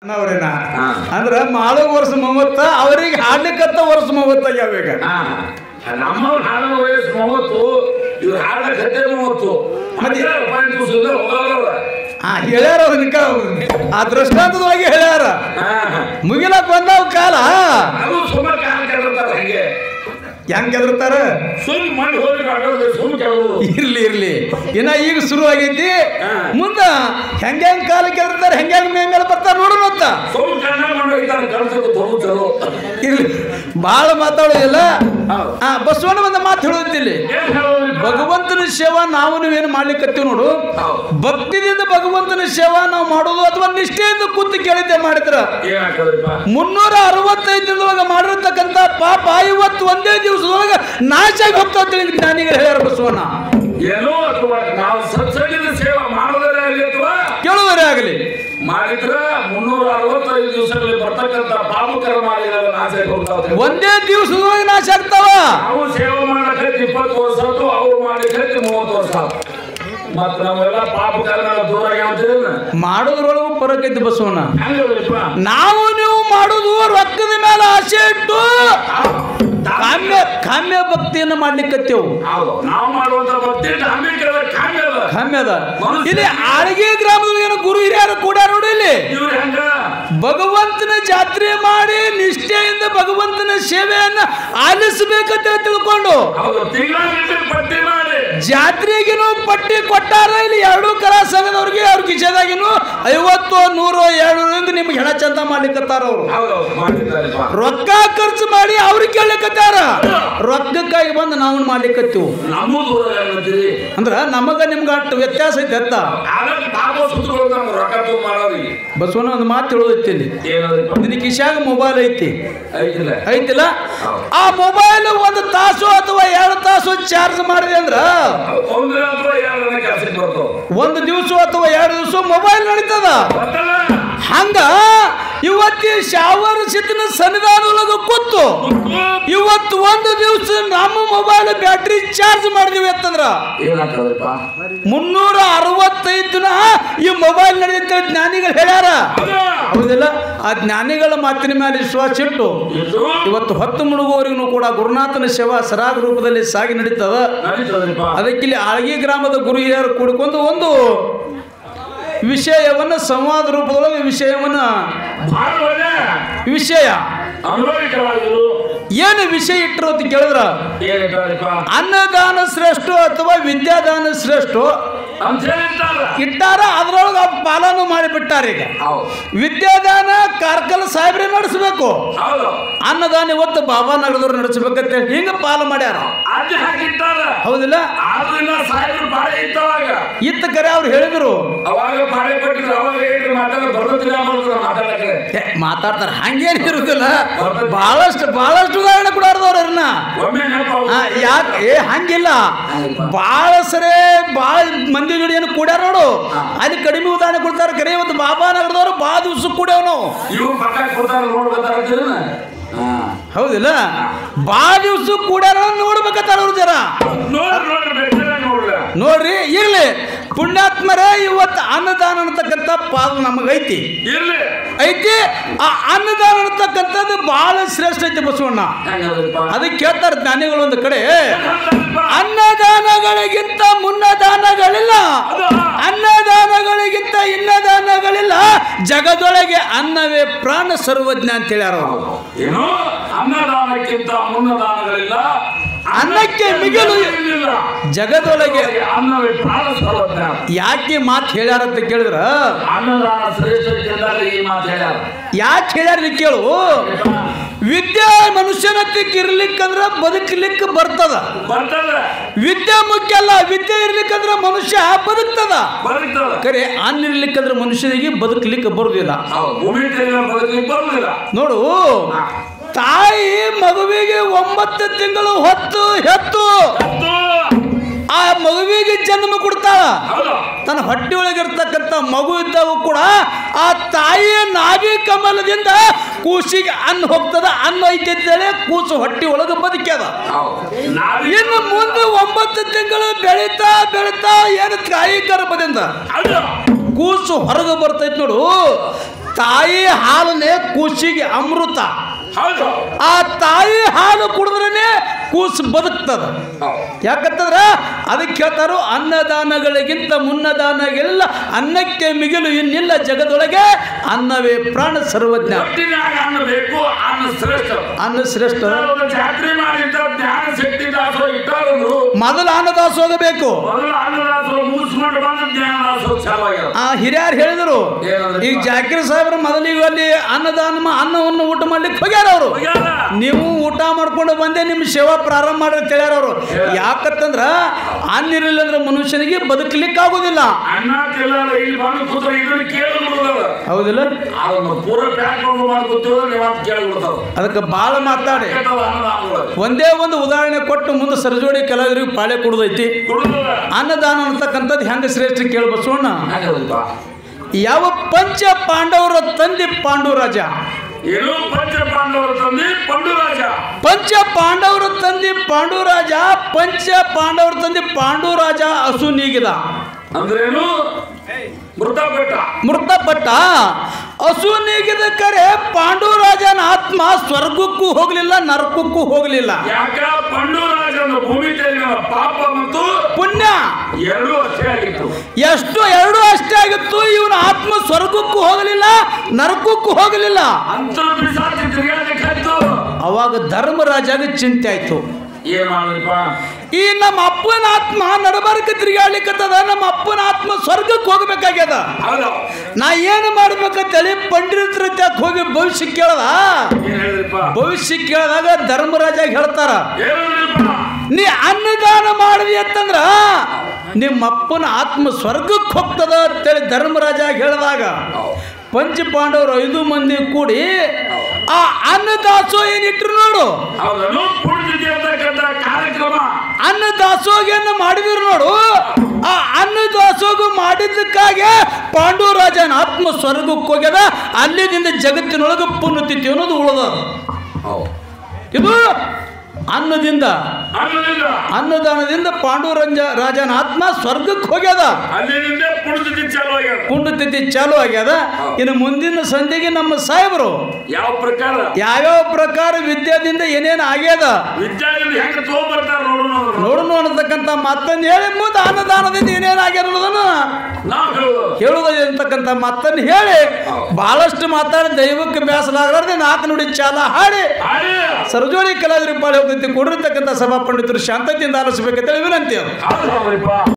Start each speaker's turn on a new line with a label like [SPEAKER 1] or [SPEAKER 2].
[SPEAKER 1] ಅವ್ರೇನ
[SPEAKER 2] ಹಾ.
[SPEAKER 1] ಅಂದ್ರ ಮಾಡೋ ವರ್ಷ ಮೂವತ್ತ ಅವ್ರಿಗೆ ಹಾಡ್ಲಿಕ್ಕತ್ತ ವರ್ಷ ಮೂವತ್ತ ಯಾವಾಗ
[SPEAKER 2] ಹಾ. ನಮ್ಮವ್ರು ಹಾಡೋ ವಯಸ್ಸು ಮೂವತ್ತು ಇವ್ರು ಹಾಡ ಕತೆ ಮೂವತ್ತು
[SPEAKER 1] ಮತ್ತೆ-
[SPEAKER 2] ಮತ್ತೆ ಪಾಯಿಂಟ್ ಕೂಸಿದ್ರೆ ಹೋಗೋರವ್ರ.
[SPEAKER 1] ಹಾ ಹೇಳ್ಯಾರ ಅದಕ್ಕ ಆ ದೃಷ್ಟಾಂತದೊಳಗೆ ಹೇಳ್ಯಾರ
[SPEAKER 2] ಹಾ.
[SPEAKER 1] ಮುಗಿಲಕ್ ಬಂದಾವ್ ಕಾಲ
[SPEAKER 2] ಅದು ಸುಮಾರು ಕಾಲ ಕೆಡಿರ್ತಾರ ಹಂಗೆ
[SPEAKER 1] ಹೆಂಗ್ ಕೆದರ್ತಾರ
[SPEAKER 2] ಸುಮ್ ಮಾಡಿ ಹೋಗಿ ಆಡೋದು ಸುಮ್ ಕೆಡೋದು
[SPEAKER 1] ಇರ್ಲಿ ಇರ್ಲಿ ಇನ್ನ ಈಗ ಶುರು ಆಗೈತಿ
[SPEAKER 2] ಹಾ.
[SPEAKER 1] ಮುಂದ ಹೆಂಗ್ ಹೆಂಗ್ ಕಾಲ ಕೆದರ್ತಾರ ಹೆಂಗ್ ಹೆಂಗ್ ಮೇಲ್ ಮೇಲೆ ಬರ್ತಾರ ನೋಡೋಣ ಅಂತ
[SPEAKER 2] ಸುಮ್ ಕಣ್ಣ ಮಾಡೋಗಿದ್ದಾರೆ ಕಳ್ಸೋದು ತೊಗೊಂಡು ಚಲೋ
[SPEAKER 1] ಇರ್ಲಿ ಬಾಳ ಮಾತಾಡೋದಿಲ್ಲ
[SPEAKER 2] ಹೌದು.
[SPEAKER 1] ಆ ಬಸವಣ್ಣ ಒಂದು ಮಾತು ಹೇಳೋದಿಲ್ಲಿ
[SPEAKER 2] ಏನ್ ಹೇಳೋದು
[SPEAKER 1] ಭಗವಂತನ ಸೇವಾ ನಾವು ನೀವೇನು ಮಾಡ್ಲಿಕ್ಕತ್ತೀವಿ ನೋಡು
[SPEAKER 2] ಹೌದು.
[SPEAKER 1] ಭಕ್ತಿದಿಂದ ಭಗವಂತನ ಸೇವಾ ನಾವು ಮಾಡೋದು ಅಥವಾ ನಿಷ್ಠೆಯಿಂದ ಕೂತು ಕೇಳಿದ್ದೆ ಮಾಡಿದ್ರ
[SPEAKER 2] ಏನಾಗ್ತದ್ರಿಪ್ಪ
[SPEAKER 1] ಮುನ್ನೂರ ಅರವತ್ತೈದು ದಿನದೊಳಗೆ ಮಾಡಿರ್ತಕ್ಕಂಥ ಪಾಪ ಇವತ್ತು ಒಂದೇ ದಿವಸದೊಳಗೆ ನಾಶ ಆಗಿ ಹೋಗ್ತಾ ಜ್ಞಾನಿಗಳು ಹೇಳ್ಯಾರ ಬಸವಣ್ಣ
[SPEAKER 2] ಏನೋ ಅಥವಾ ನಾವು ಸತ್ಸಂಗದ ಸೇವೆ ಮಾಡೋದೇ ಆಗಲಿ ಅಥವಾ
[SPEAKER 1] ಕೇಳುವರೇ ಆಗಲಿ
[SPEAKER 2] ಮಾಡಿದ್ರ ಮುನ್ನೂರ ಅರವತ್ತೈದು ದಿವಸಗಳಲ್ಲಿ ಬರ್ತಕ್ಕಂಥ ಪಾಪಕರ ಮಾಡಿದ್ರೆ ನಾಶಕ್ಕೆ ಹೋಗ್ತಾವೆ
[SPEAKER 1] ಒಂದೇ ದಿವಸದೊಳಗೆ ನಾಶ ಆಗ್ತಾವ
[SPEAKER 2] ನಾವು ಸೇವೆ ಮಾಡಕ್ಕೆ ಇಪ್ಪತ್ತು ವರ್ಷ ಆಯ್ತು ಅವ್ರು ಮಾಡ್ಲಿಕ್ಕೆ ಮೂವತ್ತು ವರ್ಷ ಆಯ್ತು ಮತ್ ನಾವೆಲ್ಲ ಪಾಪಕರಗಳ ದೂರ ಆಗ್ಯಾವಂತೀರಿ
[SPEAKER 1] ಮಾಡೋದ್ರೊಳಗೂ ಪರಕೈತಿ ಬಸವಣ್ಣ
[SPEAKER 2] ಹೆಂಗಪ್ಪ
[SPEAKER 1] ನಾವು ನೀವು ಮಾಡೋದು ರೊಕ್ಕದ ಮೇಲೆ ಆಸೆ ಇಟ್ಟು ಕಾಮ್ಯ ಕಾಮ್ಯ ಭಕ್ತಿಯನ್ನು ಮಾಡ್ಲಿಕ್ಕತ್ತೇವು
[SPEAKER 2] ಹೌದು ನಾವು ಮಾಡುವಂತ ಭಕ್ತಿ ಅಂಬೇಡ್ಕರ್ ಕಾಮ್ಯ ಅದ
[SPEAKER 1] ಕಾಮ್ಯ ಅದ ಇಲ್ಲಿ ಆಳ್ಗೆ ಗ್ರಾಮದಲ್ಲಿ ಏನೋ ಗುರು ಹಿರಿಯರು ಕೂಡ ನೋಡಿ ಇಲ್ಲಿ
[SPEAKER 2] ಇವ್ರು ಹೆಂಗ
[SPEAKER 1] ಭಗವಂತನ ಜಾತ್ರೆ ಮಾಡಿ ನಿಷ್ಠೆಯಿಂದ ಭಗವಂತನ ಸೇವೆಯನ್ನ ಆಲಿಸಬೇಕಂತ ತಿಳ್ಕೊಂಡು
[SPEAKER 2] ಹೌದು ತಿಂಗಳ ಪಟ್ಟಿ ಮಾಡಿ
[SPEAKER 1] ಜಾತ್ರೆಗಿನೂ ಪಟ್ಟಿ ಕೊಟ್ಟಾರ ಇಲ್ಲಿ ಎರಡು ಕಲಾ ಸಂಘದವ್ರಿಗೆ ಅವ್ರ ಕಿಶೆದಾಗಿನೂ ಐವತ್ತು ನೂರು ಎರಡು ನಿಮ್ಗೆ ಹೆಣ ಚಂದ ಮಾಡ್ಲಿಕ್ಕತ್ತಾರ ಅವರು
[SPEAKER 2] ಹೌದೌದು ಮಾಡಿದ್ದಾರೆಪ್ಪ
[SPEAKER 1] ರೊಕ್ಕ ಖರ್ಚು ಮಾಡಿ ಅವ್ರಿಗೆ ಕೇಳಲಿಕ್ಕತ್ತಾರ ರೊಕ್ಕಕ್ಕಾಗಿ ಬಂದು ನಾವು ಮಾಡ್ಲಿಕ್ಕತ್ತೀವಿ
[SPEAKER 2] ನಮ್ಮ ದೂರ ಏನಂತೀರಿ
[SPEAKER 1] ಅಂದ್ರ ನಮಗ ನಿಮ್ಗ ಅಷ್ಟು ವ್ಯತ್ಯಾಸ ಐತೆ ಅತ್ತ
[SPEAKER 2] ಆದ್ರೆ ತಾಪ ಸುತ್ತಗಳು ನಮ್ಗೆ ರೊಕ್ಕ ತುಂಬ ಮಾಡೋರಿಗೆ
[SPEAKER 1] ಬಸವಣ್ಣ ಒಂದು ಮಾತು ಹೇಳೋದೈತಿ ಇಲ್ಲಿ
[SPEAKER 2] ಏನದಪ್ಪ
[SPEAKER 1] ನಿನ್ನ ಕಿಶಾಗ ಮೊಬೈಲ್ ಐತಿ
[SPEAKER 2] ಐತಿಲ್ಲ
[SPEAKER 1] ಐತಿಲ್ಲ ಆ ಮೊಬೈಲ್ ಒಂದು ತಾಸು ಅಥವಾ ಎರಡು ತಾಸು ಚಾರ್ಜ್ ಮಾಡಿದೆ ಅಂದ್ರ
[SPEAKER 2] ಒಂದು ಅಥವಾ ಎರಡು ಕೆಲಸಕ್ಕೆ ಬರ್ತಾವ
[SPEAKER 1] ಒಂದು ದಿವಸ ಅಥವಾ ಎರಡು ದಿವಸ ಮೊಬೈಲ್ ನಡೀತದ
[SPEAKER 2] ಗೊತ್ತಲ್ಲ
[SPEAKER 1] ಹಂಗ ಇವತ್ತಿ ಶಾವರ್ ಸಿದ್ಧನ ಸನ್ನಿಧಾನದೊಳಗ ಕೂತು ಇವತ್ತು ಒಂದು ದಿವಸ ನಮ್ಮ ಮೊಬೈಲ್ ಬ್ಯಾಟ್ರಿ ಚಾರ್ಜ್ ಮಾಡಿದೀವಿ ಅಂತಂದ್ರ
[SPEAKER 2] ಏನಾಗ್ತದಪ್ಪ
[SPEAKER 1] ಮುನ್ನೂರ ಅರವತ್ತೈದು ದಿನ ಈ ಮೊಬೈಲ್ ನಡೆಯುತ್ತೆ ಜ್ಞಾನಿಗಳು ಹೇಳ್ಯಾರ ಹೌದಿಲ್ಲ ಆ ಜ್ಞಾನಿಗಳ ಮಾತಿನ ಮೇಲೆ ವಿಶ್ವಾಸ ಇಟ್ಟು
[SPEAKER 2] ಇದು
[SPEAKER 1] ಇವತ್ತು ಹತ್ತು ಮುಳುಗುವವರಿಗೂ ಕೂಡ ಗುರುನಾಥನ ಸೇವಾ ಸರಾಗ ರೂಪದಲ್ಲಿ ಸಾಗಿ ನಡೀತದ
[SPEAKER 2] ನಡೀತದ್ರಿಪ್ಪ
[SPEAKER 1] ಅದಕ್ಕಿಲ್ಲಿ ಆಳ್ಗಿ ಗ್ರಾಮದ ಗುರು ಹಿರಿಯರು ಕೂಡಿಕೊಂಡು ಒಂದು ವಿಷಯವನ್ನು ಸಂವಾದ ರೂಪದೊಳಗೆ ವಿಷಯವನ್ನ
[SPEAKER 2] ಭಾಳ ಒಳ್ಳೆ
[SPEAKER 1] ವಿಷಯ
[SPEAKER 2] ಅನುಭವಿಕರಾಗಿರು
[SPEAKER 1] ಏನು ವಿಷಯ ಇಟ್ಟರು ಅಂತ ಕೇಳಿದ್ರ
[SPEAKER 2] ಏನಿಟ್ಟಾರಪ್ಪ
[SPEAKER 1] ಅನ್ನದಾನ ಶ್ರೇಷ್ಠ ಅಥವಾ ವಿದ್ಯಾದಾನ ಶ್ರೇಷ್ಠ
[SPEAKER 2] ಅಂತ ಹೇಳಿರ್ತಾರ
[SPEAKER 1] ಇಟ್ಟಾರ ಅದ್ರೊಳಗೆ ಪಾಲನು ಮಾಡಿಬಿಟ್ಟಾರ ಈಗ
[SPEAKER 2] ಹೌದು
[SPEAKER 1] ವಿದ್ಯಾದಾನ ಕಾರ್ಕಲ್ ಸಾಹೇಬ್ರೆ ನಡೆಸಬೇಕು
[SPEAKER 2] ಹೌದು
[SPEAKER 1] ಅನ್ನದಾನ ಇವತ್ತು ಬಾಬಾ ನಗರದವ್ರು ನಡೆಸಬೇಕಂತ ಹಿಂಗ ಪಾಲು ಮಾಡ್ಯಾರ
[SPEAKER 2] ಅಜ್ಜಿ ಹಾಕಿಟ್ಟಾರ
[SPEAKER 1] ಹೌದಿಲ್ಲ
[SPEAKER 2] ಆದ್ರಿಂದ ಸಾಹೇಬ್ರು ಬಾಳೆ ಇತ್ತವಾಗ
[SPEAKER 1] ಇತ್ತ ಕರೆ ಅವ್ರು ಹೇಳಿದ್ರು
[SPEAKER 2] ಅವಾಗ ಬಾಳೆ ಕೊಟ್ಟಿದ್ರು ಅವಾಗ ಹೇಳಿದ್ರು ಮಾತಾಡ ಬರ್ತಿಲ್ಲ ಬರ್ತಾರೆ ಮಾತಾಡಕ್ಕೆ
[SPEAKER 1] ಏ, ಮಾತಾಡ್ತಾರ ಹಂಗೇನ್ ಇರುದಿಲ್ಲ ಬಹಳಷ್ಟು ಬಹಳಷ್ಟು ಉದಾಹರಣೆ ಕೊಡಾರ್ದವ್ರ ಅವ್ರನ್ನ
[SPEAKER 2] ಒಮ್ಮೆ ನೆನಪು
[SPEAKER 1] ಯಾಕೆ ಏ ಹಂಗಿಲ್ಲ ಬಾಳ ಸರಿ ಬಾಳ ಮಂದಿ ಜೋಡಿ ಏನು ಕೂಡ್ಯಾರ ನೋಡು ಅಲ್ಲಿ ಕಡಿಮೆ ಉದಾಹರಣೆ ಕೊಡ್ತಾರ ಕರೆ ಇವತ್ತು ಬಾಬಾ ನಗರದವ್ರು ಭಾಳ ದಿವ್ಸ ಕೂಡ್ಯಾವ ನಾವು
[SPEAKER 2] ಇವ್ರು ಪಕ್ಕ ಕೊಡ್ತಾರ ನೋಡ್ಕೊತಾರ ಹಾ
[SPEAKER 1] ಹೌದಿಲ್ಲ ಭಾಳ ದಿವ್ಸ ಕೂಡ್ಯಾರ ನೋಡ್ಬೇಕತ್ತಾರ ಅವ್ರು ಜರ
[SPEAKER 2] ನೋಡ್ರಿ ನೋಡ್ರಿ ಬೆಟ್ಟದ ನೋಡ್ರಿ
[SPEAKER 1] ನೋಡ್ರಿ ಇರ್ಲಿ ಪುಣ್ಯಾತ್ಮರೇ ಇವತ್ತು ಅನ್ನದಾನ ಅನ್ನತಕ್ಕಂಥ ಪಾದ ನಮಗೈತಿ
[SPEAKER 2] ಇರ್ಲಿ
[SPEAKER 1] ಐತಿ ಆ ಅನ್ನದಾನ ಅನ್ನತಕ್ಕಂಥದ್ದು ಬಹಳ ಶ್ರೇಷ್ಠ ಐತಿ ಬಸವಣ್ಣ
[SPEAKER 2] ಹೆಂಗದಪ್ಪ
[SPEAKER 1] ಅದಕ್ಕೆ ಕೇಳ್ತಾರೆ ಜ್ಞಾನಿಗಳು ಒಂದು ಕಡೆ
[SPEAKER 2] ಹೆಂಗದಪ್ಪ?
[SPEAKER 1] ಅನ್ನದಾನಗಳಿಗಿಂತ ಮುನ್ನದಾನಗಳಿಲ್ಲ
[SPEAKER 2] ಅದು
[SPEAKER 1] ಅನ್ನದಾನಗಳಿಗಿಂತ ಇನ್ನದಾನಗಳಿಲ್ಲ ಜಗದೊಳಗೆ ಅನ್ನವೇ ಪ್ರಾಣ ಸರ್ವಜ್ಞ ಅಂತ ಹೇಳ್ಯಾರ ಅವರು
[SPEAKER 2] ಏನು ಅನ್ನದಾನಕ್ಕಿಂತ ಮುನ್ನದಾನಗಳಿಲ್ಲ
[SPEAKER 1] ಅನ್ನಕ್ಕೆ ಮಿಗಿಲು
[SPEAKER 2] ಇಲ್ಲ
[SPEAKER 1] ಜಗದೊಳಗೆ
[SPEAKER 2] ಅನ್ನವೇ ಪ್ರಾಣ ಸರ್ವಜ್ಞ
[SPEAKER 1] ಯಾಕೆ ಮಾತು ಹೇಳ್ಯಾರ ಅಂತ ಕೇಳಿದ್ರ
[SPEAKER 2] ಅನ್ನದಾನ ಶ್ರೇಷ್ಠ ಜನರಲ್ಲಿ ಈ ಮಾತು ಹೇಳ್ಯಾರ
[SPEAKER 1] ಯಾಕೆ ಹೇಳ್ಯಾರ ನೀ ಕೇಳು ವಿದ್ಯೆ ಮನುಷ್ಯನತ್ತಿಗೆ ಇರ್ಲಿಕ್ಕಂದ್ರ ಬದುಕಲಿಕ್ಕೆ ಬರ್ತದ
[SPEAKER 2] ಬರ್ತದ
[SPEAKER 1] ವಿದ್ಯೆ ಮುಖ್ಯ ಅಲ್ಲ ವಿದ್ಯೆ ಇರ್ಲಿಕ್ಕಂದ್ರ ಮನುಷ್ಯ ಬದುಕ್ತದ
[SPEAKER 2] ಬರ್ತದ
[SPEAKER 1] ಕರೆ ಅನ್ನ ಇರ್ಲಿಕ್ಕಂದ್ರ ಮನುಷ್ಯನಿಗೆ ಬದುಕಲಿಕ್ಕೆ ಬರುದಿಲ್ಲ
[SPEAKER 2] ಹೌದು ಭೂಮಿ ಕೈಯಲ್ಲಿ ಬದುಕಲಿಕ್ಕೆ ಬರುವುದಿಲ್ಲ
[SPEAKER 1] ನೋಡು ತಾಯಿ ಮಗುವಿಗೆ ಒಂಬತ್ತು ತಿಂಗಳು ಹೊತ್ತು ಹೆತ್ತು
[SPEAKER 2] ಅದು
[SPEAKER 1] ಆ ಮಗುವಿಗೆ ಜನ್ಮ ಕೊಡ್ತಾಳ
[SPEAKER 2] ಹೌದು
[SPEAKER 1] ತನ್ನ ಹೊಟ್ಟೆ ಒಳಗಿರ್ತಕ್ಕಂಥ ಮಗು ಇದ್ದಾಗೂ ಕೂಡ ಆ ತಾಯಿಯ ನಾಭಿ ಕಮಲದಿಂದ ಕೂಸಿಗೆ ಅನ್ನ ಹೋಗ್ತದ ಅನ್ನ ಐತಿದ್ದೇಳೆ ಕೂಸು ಹೊಟ್ಟೆ ಒಳಗೆ ಬದುಕ್ಯದ
[SPEAKER 2] ಹೌದು ನಾವೇ
[SPEAKER 1] ಇನ್ನು ಮುಂದೆ ಒಂಬತ್ತು ತಿಂಗಳು ಬೆಳೀತಾ ಬೆಳೀತಾ ಏನು ತಾಯಿ ಗರ್ಭದಿಂದ
[SPEAKER 2] ಅದು
[SPEAKER 1] ಕೂಸು ಹೊರಗೆ ಬರ್ತೈತಿ ನೋಡು ತಾಯಿ ಹಾಲನೇ ಕೂಸಿಗೆ ಅಮೃತ
[SPEAKER 2] ಹೌದು
[SPEAKER 1] ಆ ತಾಯಿ ಹಾಲು ಕುಡಿದ್ರೇನೆ ಕೂಸು ಬದುಕ್ತದ
[SPEAKER 2] ಹೌದು
[SPEAKER 1] ಯಾಕಂತಂದ್ರ ಅದಕ್ಕೆ ಹೇಳ್ತಾರೋ ಅನ್ನದಾನಗಳಿಗಿಂತ ಮುನ್ನದಾನಗಳಿಲ್ಲ ಅನ್ನಕ್ಕೆ ಮಿಗಿಲು ಇನ್ನಿಲ್ಲ ಜಗದೊಳಗೆ ಅನ್ನವೇ ಪ್ರಾಣ ಸರ್ವಜ್ಞ
[SPEAKER 2] ಒಟ್ಟಿನಾಗ ಅನ್ನ ಬೇಕು ಅನ್ನ ಶ್ರೇಷ್ಠ
[SPEAKER 1] ಅನ್ನ ಶ್ರೇಷ್ಠ
[SPEAKER 2] ಒಂದು ಜಾತ್ರೆ ಮಾಡಿದ್ದ ಜ್ಞಾನ ಶಕ್ತಿ ದಾಸೋ ಇಟ್ಟಾರಂದ್ರು
[SPEAKER 1] ಮೊದಲು ಅನ್ನದಾಸೋಹ ಬೇಕು
[SPEAKER 2] ಮೊದಲು ಅನ್ನದಾಸೋ ಮುಗಿಸ್ಕೊಂಡು ಬಂದು ಜ್ಞಾನ ದಾಸೋ ಚಾಲು ಆಗ್ಯಾವ
[SPEAKER 1] ಆ ಹಿರಿಯರು ಹೇಳಿದ್ರು
[SPEAKER 2] ಏನಂದ್ರೆ?
[SPEAKER 1] ಈಗ ಜಾಕಿರ್ ಸಾಹೇಬ್ರ ಮೊದಲಿಗೆ ಅಲ್ಲಿ ಅನ್ನದಾನ ಮಾ- ಅನ್ನವನ್ನು ಊಟ ಮಾಡ್ಲಿಕ್ಕೆ ಹೋಗ್ಯಾರ ಅವರು
[SPEAKER 2] ಹೋಗ್ಯಾರ.
[SPEAKER 1] ನೀವು ಊಟ ಮಾಡ್ಕೊಂಡು ಬಂದೆ ನಿಮ್ಮ ಸೇವಾ ಪ್ರಾರಂಭ ಮಾಡ್ರಿ ಅಂತ ಹೇಳ್ಯಾರ ಅವರು ಯಾಕಂತಂದ್ರ ಅನ್ನ ಇರಲಿಲ್ಲ ಅಂದ್ರೆ ಮನುಷ್ಯನಿಗೆ ಬದುಕಲಿಕ್ಕೆ ಆಗೋದಿಲ್ಲ
[SPEAKER 2] ಅನ್ನ ತಿನ್ನಲ್ಲ ಇಲ್ಲಿ ಬಂದು ಕೂತ್ರೆ ಇದನ್ನ ಕೇಳಿ ಬಿಡುದಲ್ಲ
[SPEAKER 1] ಹೌದಿಲ್ಲ
[SPEAKER 2] ಅದನ್ನ ಪೂರ ಪ್ಯಾಕ್ ಮಾಡಿ ಮಾಡ್ಕೊತೀವಿ ನೀವು ಅಂತ ಕೇಳಿ ಬಿಡ್ತಾವ
[SPEAKER 1] ಅದಕ್ಕೆ ಭಾಳ ಮಾತಾಡಿ
[SPEAKER 2] ಅನ್ನದಾನ
[SPEAKER 1] ಒಂದೇ ಒಂದು ಉದಾಹರಣೆ ಕೊಟ್ಟು ಮುಂದೆ ಸರಜೋಡಿ ಕೆಲವರಿಗೆ ಪಾಳೆ ಕೊಡುದೈತಿ
[SPEAKER 2] ಕುಡುದಲ್ಲ
[SPEAKER 1] ಅನ್ನದಾನ ಅಂತಕ್ಕಂಥದ್ದು ಹೆಂಗ ಶ್ರೇಷ್ಠ ಕೇಳಿ ಬಸವಣ್ಣ
[SPEAKER 2] ಹಾಗದಪ್ಪ
[SPEAKER 1] ಯಾವ ಪಂಚ ಪಾಂಡವರ ತಂದೆ ಪಾಂಡುರಾಜ
[SPEAKER 2] ಏನು ಪಂಚ ಪಾಂಡವರ ತಂದೆ ಪಂಡುರಾಜ
[SPEAKER 1] ಪಂಚ ಪಾಂಡವರ ತಂದೆ ಪಾಂಡುರಾಜ ಪಂಚ ಪಾಂಡವರ ತಂದೆ ಪಾಂಡುರಾಜ ಹಸು ನೀಗಿದ
[SPEAKER 2] ಅಂದ್ರೇನು ಮೃತಪಟ್ಟ
[SPEAKER 1] ಮೃತಪಟ್ಟ ಹಸು ನೀಗಿದ ಕರೆ ಪಾಂಡುರಾಜನ ಆತ್ಮ ಸ್ವರ್ಗಕ್ಕೂ ಹೋಗಲಿಲ್ಲ ನರಕಕ್ಕೂ ಹೋಗಲಿಲ್ಲ
[SPEAKER 2] ಯಾಕ ಪಂಡುರಾಜನ ಭೂಮಿ ತೇಲಿನ ಪಾಪ ಮತ್ತು
[SPEAKER 1] ಪುಣ್ಯ
[SPEAKER 2] ಎರಡೂ ಅಷ್ಟೇ ಆಗಿತ್ತು
[SPEAKER 1] ಎಷ್ಟು ಎರಡು ಅಷ್ಟೇ ಆಗಿತ್ತು ಇವನ ಆತ್ಮ ಸ್ವರ್ಗಕ್ಕೂ ಹೋಗಲಿಲ್ಲ ನರಕಕ್ಕೂ ಹೋಗಲಿಲ್ಲ
[SPEAKER 2] ಅಂತ ಬಿಸಾಕಿ ತಿರುಗಾಡಲಿಕ್ಕಾಯ್ತು
[SPEAKER 1] ಅವಾಗ ಧರ್ಮರಾಜಾಗ ಚಿಂತೆ ಆಯ್ತು
[SPEAKER 2] ಏನ್ ಮಾಡಿದ್ರಪ್ಪ
[SPEAKER 1] ಈ ನಮ್ಮ ಅಪ್ಪನ ಆತ್ಮ ನಡಬರ್ಕ ತಿರುಗಾಡ್ಲಿಕ್ಕತ್ತದ ನಮ್ಮ ಅಪ್ಪನ ಆತ್ಮ ಸ್ವರ್ಗಕ್ಕೆ ಹೋಗ್ಬೇಕಾಗ್ಯದ
[SPEAKER 2] ಹೌದು
[SPEAKER 1] ನಾ ಏನು ಮಾಡ್ಬೇಕಂತೇಳಿ ಪಂಡಿತರ ತ್ಯಾಕ್ ಹೋಗಿ ಭವಿಷ್ಯ ಕೇಳದ
[SPEAKER 2] ಏನ್ ಹೇಳಿದ್ರಪ್ಪ
[SPEAKER 1] ಭವಿಷ್ಯ ಕೇಳಿದಾಗ ಧರ್ಮರಾಜ ಹೇಳ್ತಾರ
[SPEAKER 2] ಹೇಳಿದ್ರಪ್ಪ
[SPEAKER 1] ನೀ ಅನ್ನದಾನ ಮಾಡಿದಿ ಅಂತಂದ್ರ ನಿಮ್ಮ ಅಪ್ಪನ ಆತ್ಮ ಸ್ವರ್ಗಕ್ಕೆ ಹೋಗ್ತದ ಅಂತೇಳಿ ಧರ್ಮರಾಜ ಹೇಳಿದಾಗ ಪಂಚ ಪಾಂಡವರು ಐದು ಮಂದಿ ಕೂಡಿ ಆ ಅನ್ನದಾಸೋ ಏನಿಟ್ರು ನೋಡು
[SPEAKER 2] ಹೌದನು ಪುಣ್ಯತಿಥಿ ಅಂತಕ್ಕಂಥ ಕಾರ್ಯಕ್ರಮ
[SPEAKER 1] ಅನ್ನ ದಾಸೋಗಿಯನ್ನು ಮಾಡಿದ್ರು ನೋಡು ಆ ಅನ್ನ ದಾಸೋಗ ಮಾಡಿದ್ದಕ್ಕಾಗೆ ಪಾಂಡುರಾಜನ ಆತ್ಮ ಸ್ವರ್ಗಕ್ಕೆ ಹೋಗ್ಯದ ಅಲ್ಲಿದಿಂದ ಜಗತ್ತಿನೊಳಗೆ ಪುಣ್ಯತಿಥಿ ಅನ್ನೋದು ಉಳದ
[SPEAKER 2] ಹೌದು
[SPEAKER 1] ಇದು ಅನ್ನದಿಂದ
[SPEAKER 2] ಅನ್ನದಿಂದ
[SPEAKER 1] ಅನ್ನದಾನದಿಂದ ಪಾಂಡುರಂಜ ರಾಜನ ಆತ್ಮ ಸ್ವರ್ಗಕ್ಕೆ ಹೋಗ್ಯದ
[SPEAKER 2] ಅಲ್ಲಿಂದ ಪುಣ್ಯತಿಥಿ ಚಾಲು ಆಗ್ಯಾದ
[SPEAKER 1] ಪುಣ್ಯತಿಥಿ ಚಾಲು ಆಗ್ಯದ ಇನ್ನು ಮುಂದಿನ ಸಂಧಿಗೆ ನಮ್ಮ ಸಾಹೇಬರು
[SPEAKER 2] ಯಾವ ಪ್ರಕಾರ
[SPEAKER 1] ಯಾವ್ಯಾವ ಪ್ರಕಾರ ವಿದ್ಯಾದಿಂದ ಏನೇನು ಆಗ್ಯದ
[SPEAKER 2] ವಿದ್ಯಾರ್ಥಿ ಹೆಂಗ ತಗೊಂಡ್ಬರ್ತಾರ ನೋಡೋಣ ಅವ್ರು.
[SPEAKER 1] ನೋಡೋಣ ಅನ್ನತಕ್ಕಂಥ ಮಾತನ್ನು ಹೇಳಿ ಮುಂದೆ ಅನ್ನದಾನದಿಂದ ಏನೇನು ಆಗ್ಯದ ಅನ್ನೋದನ್ನ
[SPEAKER 2] ನಾವು ಹೇಳೋದು.
[SPEAKER 1] ಹೇಳುವುದು ಅಂತಕ್ಕಂಥ ಮಾತನ್ನು ಹೇಳಿ ಬಹಳಷ್ಟು ಮಾತಾಡಿ ದೈವಕ್ಕೆ ಬೇಸಲಾಗಲಾರ್ದೆ ನಾಲ್ಕು ನುಡಿ ಚಾಲ ಹಾಡಿ
[SPEAKER 2] ಹಾಡಿ.
[SPEAKER 1] ಸರಜೋಡಿ ಕಲಾವಿದರಿಗೆ ಪಾಳಿ ಹೋಗ್ತೈತಿ ಕೊಡಿರ್ತಕ್ಕಂಥ ಸಭಾ ಪಂಡಿತರು ಶಾಂತತೆಯಿಂದ ಆಲಿಸಬೇಕಂತೇಳಿ ವಿನಂತಿ ಅದು
[SPEAKER 2] ಹೌದು ಹೌದ್ರಿಪ್ಪ